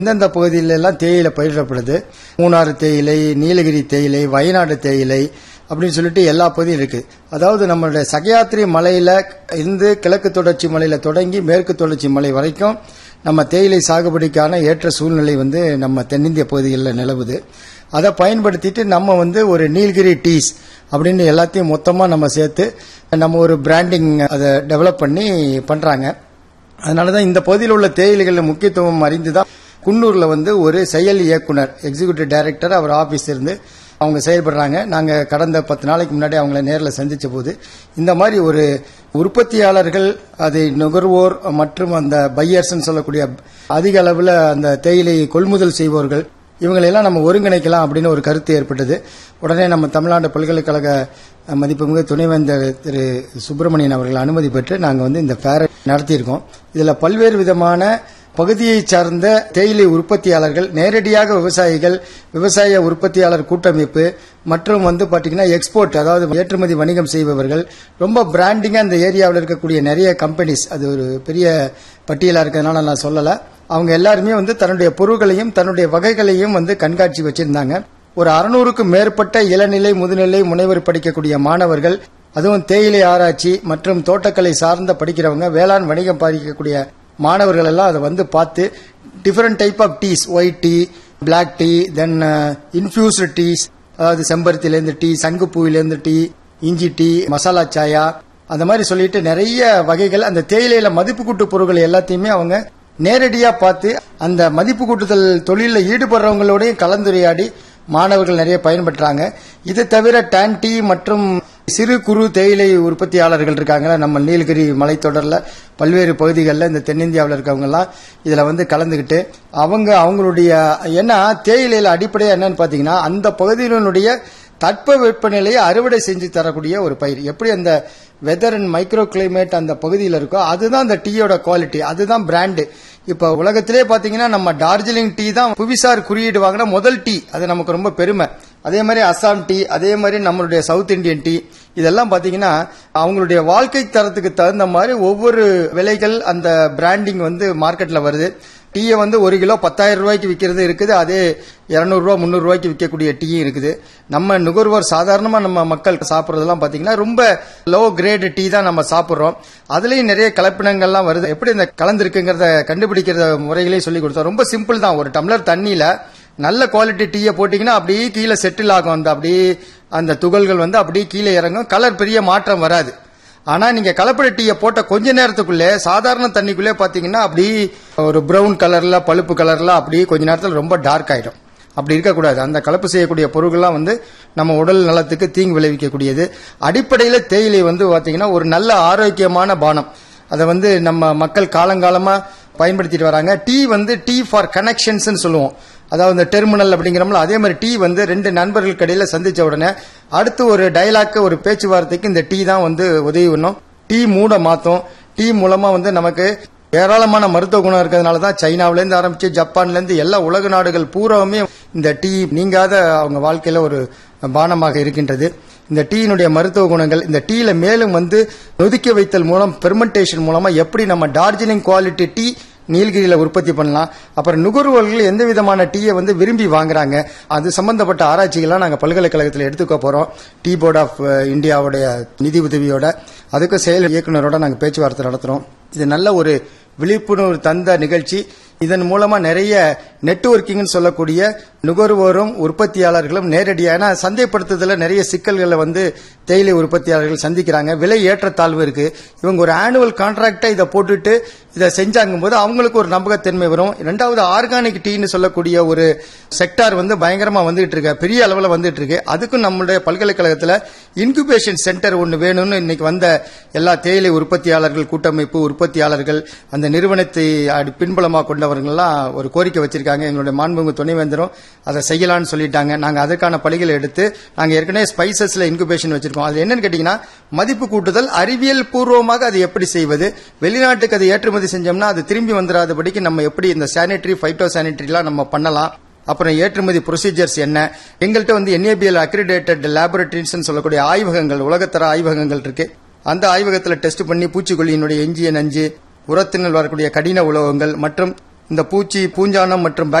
இந்தந்த பகுதியில எல்லாம் தேயிலை பயிரிடப்படுது மூணாறு தேயிலை நீலகிரி தேயிலை வயநாடு தேயிலை அப்படின்னு சொல்லிட்டு எல்லா பகுதியும் இருக்கு அதாவது நம்மளுடைய சகயாத்திரி மலையில இருந்து கிழக்கு தொடர்ச்சி மலையில தொடங்கி மேற்கு தொடர்ச்சி மலை வரைக்கும் நம்ம தேயிலை சாகுபடிக்கான ஏற்ற சூழ்நிலை வந்து நம்ம தென்னிந்திய பகுதிகளில் நிலவுது அதை பயன்படுத்திட்டு நம்ம வந்து ஒரு நீலகிரி டீஸ் அப்படின்னு எல்லாத்தையும் மொத்தமாக நம்ம சேர்த்து நம்ம ஒரு பிராண்டிங் அதை டெவலப் பண்ணி பண்றாங்க அதனால தான் இந்த பகுதியில் உள்ள தேயிலைகளின் முக்கியத்துவம் அறிந்து தான் குன்னூர்ல வந்து ஒரு செயல் இயக்குனர் எக்ஸிகியூட்டிவ் டைரக்டர் அவர் ஆபீஸ் இருந்து அவங்க செயல்படுறாங்க நாங்க கடந்த பத்து நாளைக்கு முன்னாடி அவங்கள நேரில் சந்திச்ச போது இந்த மாதிரி ஒரு உற்பத்தியாளர்கள் அதை நுகர்வோர் மற்றும் அந்த பையர்ஸ் சொல்லக்கூடிய அதிக அளவில் அந்த தேயிலையை கொள்முதல் செய்வோர்கள் இவங்களெல்லாம் நம்ம ஒருங்கிணைக்கலாம் அப்படின்னு ஒரு கருத்து ஏற்பட்டது உடனே நம்ம தமிழ்நாடு பல்கலைக்கழக மதிப்புமிகு துணைவேந்தர் திரு சுப்பிரமணியன் அவர்கள் அனுமதி பெற்று நாங்கள் வந்து இந்த ஃபேரை நடத்தியிருக்கோம் இதில் பல்வேறு விதமான பகுதியை சார்ந்த தேயிலை உற்பத்தியாளர்கள் நேரடியாக விவசாயிகள் விவசாய உற்பத்தியாளர் கூட்டமைப்பு மற்றும் வந்து பாத்தீங்கன்னா எக்ஸ்போர்ட் அதாவது ஏற்றுமதி வணிகம் செய்பவர்கள் ரொம்ப பிராண்டிங்கா அந்த ஏரியாவில் இருக்கக்கூடிய நிறைய கம்பெனிஸ் அது ஒரு பெரிய பட்டியலா இருக்கிறதுனால நான் சொல்லல அவங்க எல்லாருமே வந்து தன்னுடைய பொருட்களையும் தன்னுடைய வகைகளையும் வந்து கண்காட்சி வச்சிருந்தாங்க ஒரு அறுநூறுக்கும் மேற்பட்ட இளநிலை முதுநிலை முனைவர் படிக்கக்கூடிய மாணவர்கள் அதுவும் தேயிலை ஆராய்ச்சி மற்றும் தோட்டக்கலை சார்ந்த படிக்கிறவங்க வேளாண் வணிகம் பாதிக்கக்கூடிய மாணவர்கள் எல்லாம் அதை வந்து பார்த்து different type of teas white tea black tea then infused teas அதாவது செம்பருத்திலேருந்து டீ சங்குப்பூவிலேருந்து டீ இஞ்சி டீ மசாலா சாயா அந்த மாதிரி சொல்லிட்டு நிறைய வகைகள் அந்த தேயிலையில மதிப்பு கூட்டு பொருட்கள் எல்லாத்தையுமே அவங்க நேரடியா பார்த்து அந்த மதிப்பு கூட்டுதல் தொழிலில் ஈடுபடுறவங்களோடையும் கலந்துரையாடி மாணவர்கள் நிறைய பயன்பெற்றாங்க இது தவிர டான் டீ மற்றும் சிறு குறு தேயிலை உற்பத்தியாளர்கள் இருக்காங்களா நம்ம நீலகிரி மலைத்தொடர்ல பல்வேறு பகுதிகளில் இந்த தென்னிந்தியாவில் இருக்கவங்க எல்லாம் இதுல வந்து கலந்துகிட்டு அவங்க அவங்களுடைய ஏன்னா தேயிலையில அடிப்படையா என்னன்னு பாத்தீங்கன்னா அந்த பகுதியினுடைய தட்ப வெப்பநிலையை அறுவடை செஞ்சு தரக்கூடிய ஒரு பயிர் எப்படி அந்த வெதர் அண்ட் மைக்ரோ கிளைமேட் அந்த பகுதியில் இருக்கோ அதுதான் அந்த டீயோட குவாலிட்டி அதுதான் பிராண்டு இப்ப உலகத்திலே பாத்தீங்கன்னா நம்ம டார்ஜிலிங் டீ தான் புவிசார் குறியீடு வாங்கின முதல் டீ அது நமக்கு ரொம்ப பெருமை அதே மாதிரி அஸ்ஸாம் டீ அதே மாதிரி நம்மளுடைய சவுத் இந்தியன் டீ இதெல்லாம் பாத்தீங்கன்னா அவங்களுடைய வாழ்க்கை தரத்துக்கு தகுந்த மாதிரி ஒவ்வொரு விலைகள் அந்த பிராண்டிங் வந்து மார்க்கெட்ல வருது டீயை வந்து ஒரு கிலோ பத்தாயிரம் ரூபாய்க்கு விற்கிறது இருக்குது அதே இரநூறுவா முந்நூறு ரூபாய்க்கு விற்கக்கூடிய டீயும் இருக்குது நம்ம நுகர்வோர் சாதாரணமா நம்ம மக்கள் சாப்பிட்றதெல்லாம் பாத்தீங்கன்னா ரொம்ப லோ கிரேடு டீ தான் நம்ம சாப்பிட்றோம் அதுலயும் நிறைய கலப்பினங்கள்லாம் வருது எப்படி இந்த கலந்துருக்குங்கிறத கண்டுபிடிக்கிற முறைகளையும் சொல்லி கொடுத்தோம் ரொம்ப சிம்பிள் தான் ஒரு டம்ளர் தண்ணியில நல்ல குவாலிட்டி டீயை போட்டீங்கன்னா அப்படியே கீழே செட்டில் ஆகும் அந்த அப்படியே அந்த துகள்கள் வந்து அப்படியே கீழே இறங்கும் கலர் பெரிய மாற்றம் வராது ஆனா நீங்க கலப்பட டீயை போட்ட கொஞ்ச நேரத்துக்குள்ளே சாதாரண தண்ணிக்குள்ளே பாத்தீங்கன்னா அப்படி ஒரு பிரவுன் கலர்ல பழுப்பு கலர்ல அப்படியே கொஞ்ச நேரத்தில் ரொம்ப டார்க் ஆயிடும் அப்படி இருக்கக்கூடாது அந்த கலப்பு செய்யக்கூடிய பொருட்கள்லாம் வந்து நம்ம உடல் நலத்துக்கு தீங்கு விளைவிக்கக்கூடியது அடிப்படையில் தேயிலை வந்து பாத்தீங்கன்னா ஒரு நல்ல ஆரோக்கியமான பானம் அதை வந்து நம்ம மக்கள் காலங்காலமா பயன்படுத்திட்டு வராங்க டீ வந்து டீ ஃபார் கனெக்ஷன்ஸ் சொல்லுவோம் அதாவது இந்த டெர்மினல் அப்படிங்கிறோம்ல அதே மாதிரி டீ வந்து ரெண்டு நண்பர்கள் கடையில சந்திச்ச உடனே அடுத்து ஒரு டைலாக் ஒரு பேச்சுவார்த்தைக்கு இந்த டீ தான் வந்து உதவி பண்ணும் டீ மூட மாத்தும் டீ மூலமா வந்து நமக்கு ஏராளமான மருத்துவ குணம் இருக்கிறதுனால தான் சைனாவில இருந்து ஆரம்பிச்சு ஜப்பான்ல இருந்து எல்லா உலக நாடுகள் பூராவுமே இந்த டீ நீங்காத அவங்க வாழ்க்கையில ஒரு பானமாக இருக்கின்றது இந்த டீயினுடைய மருத்துவ குணங்கள் இந்த டீல மேலும் வந்து நொதிக்க வைத்தல் மூலம் பெர்மெண்டேஷன் மூலமா எப்படி நம்ம டார்ஜிலிங் குவாலிட்டி டீ நீலகிரியில உற்பத்தி பண்ணலாம் அப்புறம் நுகர்வோர்கள் எந்த விதமான டீயை வந்து விரும்பி வாங்குறாங்க அது சம்பந்தப்பட்ட ஆராய்ச்சிகள்லாம் நாங்கள் பல்கலைக்கழகத்தில் எடுத்துக்க போறோம் டீ போர்ட் ஆஃப் இந்தியாவுடைய நிதி உதவியோட அதுக்கு செயல் இயக்குநரோட நாங்கள் பேச்சுவார்த்தை நடத்துறோம் இது நல்ல ஒரு விழிப்புணர்வு தந்த நிகழ்ச்சி இதன் மூலமா நிறைய நெட்வொர்க்கிங் சொல்லக்கூடிய நுகர்வோரும் உற்பத்தியாளர்களும் நேரடியான சந்தைப்படுத்துதல நிறைய சிக்கல்களை வந்து தேயிலை உற்பத்தியாளர்கள் சந்திக்கிறாங்க விலை ஏற்றத்தாழ்வு இருக்கு இவங்க ஒரு ஆனுவல் கான்ட்ராக்டா இதை போட்டுட்டு இதை செஞ்சாங்கும் போது அவங்களுக்கு ஒரு நம்பகத்தன்மை வரும் ரெண்டாவது ஆர்கானிக் டீன்னு சொல்லக்கூடிய ஒரு செக்டார் வந்து பயங்கரமா வந்துட்டு இருக்கு பெரிய அளவில் வந்துட்டு இருக்கு அதுக்கும் நம்மளுடைய பல்கலைக்கழகத்தில் இன்குபேஷன் சென்டர் ஒன்று வேணும்னு இன்னைக்கு வந்த எல்லா தேயிலை உற்பத்தியாளர்கள் கூட்டமைப்பு உற்பத்தியாளர்கள் அந்த நிறுவனத்தை பின்புலமாக கொண்டவர்கள்லாம் ஒரு கோரிக்கை வச்சிருக்காங்க எங்களுடைய மாண்புமிகு துணைவேந்தரும் அதை செய்யலாம்னு சொல்லிட்டாங்க நாங்க அதற்கான பணிகளை எடுத்து நாங்க ஏற்கனவே ஸ்பைசஸ்ல இன்குபேஷன் வச்சிருக்கோம் அது என்னன்னு கேட்டீங்கன்னா மதிப்பு கூட்டுதல் அறிவியல் பூர்வமாக அதை எப்படி செய்வது வெளிநாட்டுக்கு அதை ஏற்றுமதி செஞ்சோம்னா அது திரும்பி வந்துடாதபடிக்கு நம்ம எப்படி இந்த சானிட்டரி ஃபைட்டோ சானிட்டரிலாம் நம்ம பண்ணலாம் அப்புறம் ஏற்றுமதி ப்ரொசீஜர்ஸ் என்ன எங்கள்கிட்ட வந்து என்ஏபிஎல் அக்ரிடேட்டட் லேபரட்டரிஸ் சொல்லக்கூடிய ஆய்வகங்கள் உலகத்தர ஆய்வகங்கள் இருக்கு அந்த ஆய்வகத்தில் டெஸ்ட் பண்ணி பூச்சிக்கொல்லியினுடைய எஞ்சிய நஞ்சு உரத்தினால் வரக்கூடிய கடின உலோகங்கள் மற்றும் இந்த பூச்சி பூஞ்சானம் மற்றும்